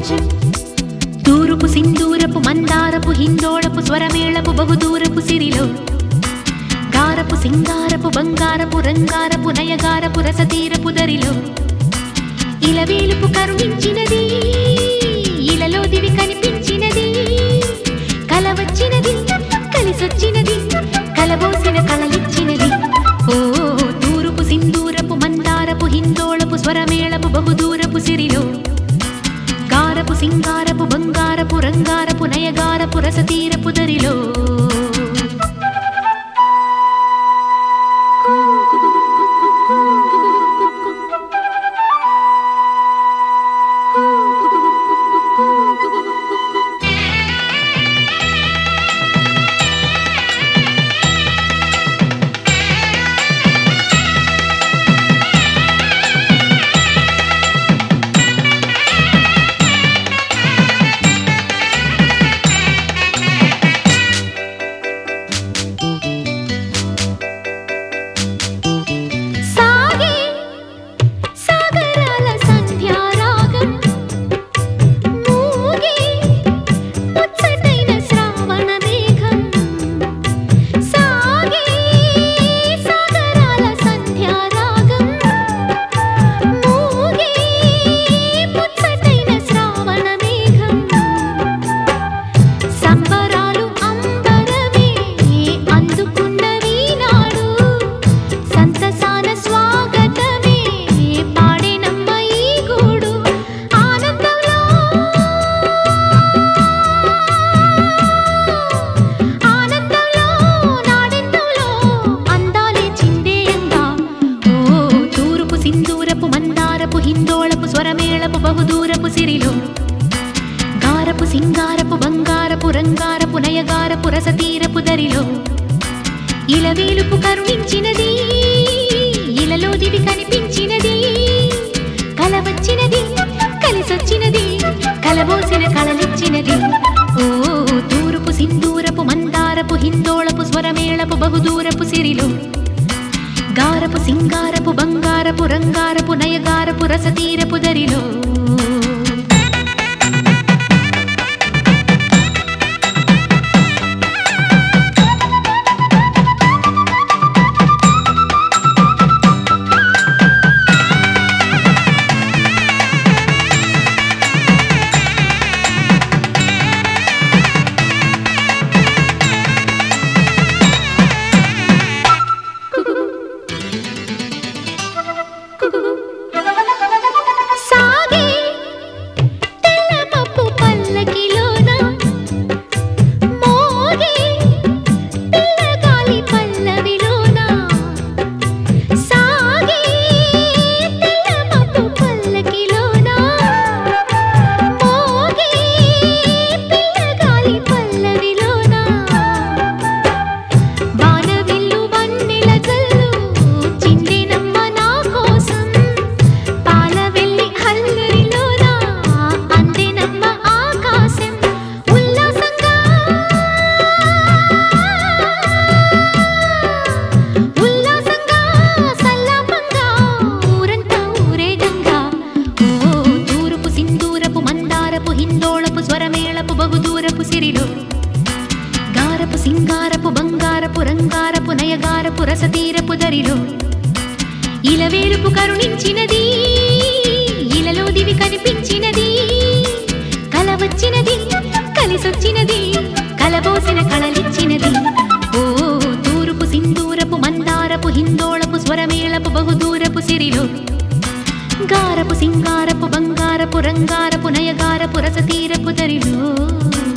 కొంచెం తూరుపు సింధూరపు మందారపు హిందోళపు స్వరమేళపు బహుదూరపు సిరిలో గారపు సింగారపు బంగారపు రంగారపు నయగారపు రసతీరపు దరిలో ఇలవేలుపు కరుణించినది ఇలలో దివి కనిపించినది కల వచ్చినది కలిసొచ్చినది కలబోసిన కళలిచ్చినది ఓ తూరుపు సింధూరపు మందారపు హిందోళపు స్వరమేళపు బహుదూరపు సిరిలో గారపు సింగారపు బంగారపు రంగారపు నయగారపు రసతీరపు దరిలో సాగే సాగరాల సంధ్యారాగం మూగే ముచ్చటైన శ్రావణ మేఘం సాగే సాగరాల సంధ్యారాగం మూగే ముచ్చటైన శ్రావణ మేఘం సంబరాలు అంబరమే అందుకున్నవి నాడు సంతసాన స్వాగతమే పాడేనమ్మ ఈ గూడు ఆనందంలో ఆనందంలో నాడెందంలో అందాలే చిందేయంగా ఓ తూరుపు సింధూరపు మందారపు హిందోళపు స్వరమేళపు బహుదూరపు సిరిలో గారపు సింగారపు బంగారపు రంగారపు నయగారపు రసతీరపు దరిలో ఇలవేలుపు కరుణించినది ఇలలో దివి కనిపించినది కల వచ్చినది కలిసొచ్చినది కలబోసిన కళలిచ్చినది ఓ తూరుపు సింధూరపు మందారపు హిందోళపు స్వరమేళపు బహుదూరపు సిరిలో గారపు సింగారపు బంగారపు రంగారపు నయగారపు రసతీరపు దరిలో సాగే తెల్లమప్పు పల్లకిలోన మోగే పిల్లగాలి పల్లవిలోన సాగే తెల్లమప్పు పల్లకిలోన మోగే పిల్లగాలి పల్లవిలోన వానవిల్లు వన్నెల జల్లు చిందినమ్మ నా కోసం పాల వెళ్ళి హల్లరిలోన అందినమ్మ ఆకాశం ఉల్లాసంగా ఉల్లాసంగా సల్లాపంగా ఊరంతా ఊరేగంగా ఓ తూరుపు సింధూరపు మందారపు హిందోళపు స్వరమేళపు బహుదూరపు సిరిలో గారపు సింగారపు బంగారపు రంగారపు నయగారపు రసతీరపు దరిలో ఇలవేలుపు కరుణించినది ఇలలో దివి కనిపించినది కల వచ్చినది కలిసొచ్చినది కలబోసిన కళలిచ్చినది ఓ తూరుపు సింధూరపు మందారపు హిందోళపు స్వరమేళపు బహుదూరపు సిరిలో గారపు సింగారపు బంగారపు రంగారపు నయగారపు రసతీరపు దరిలో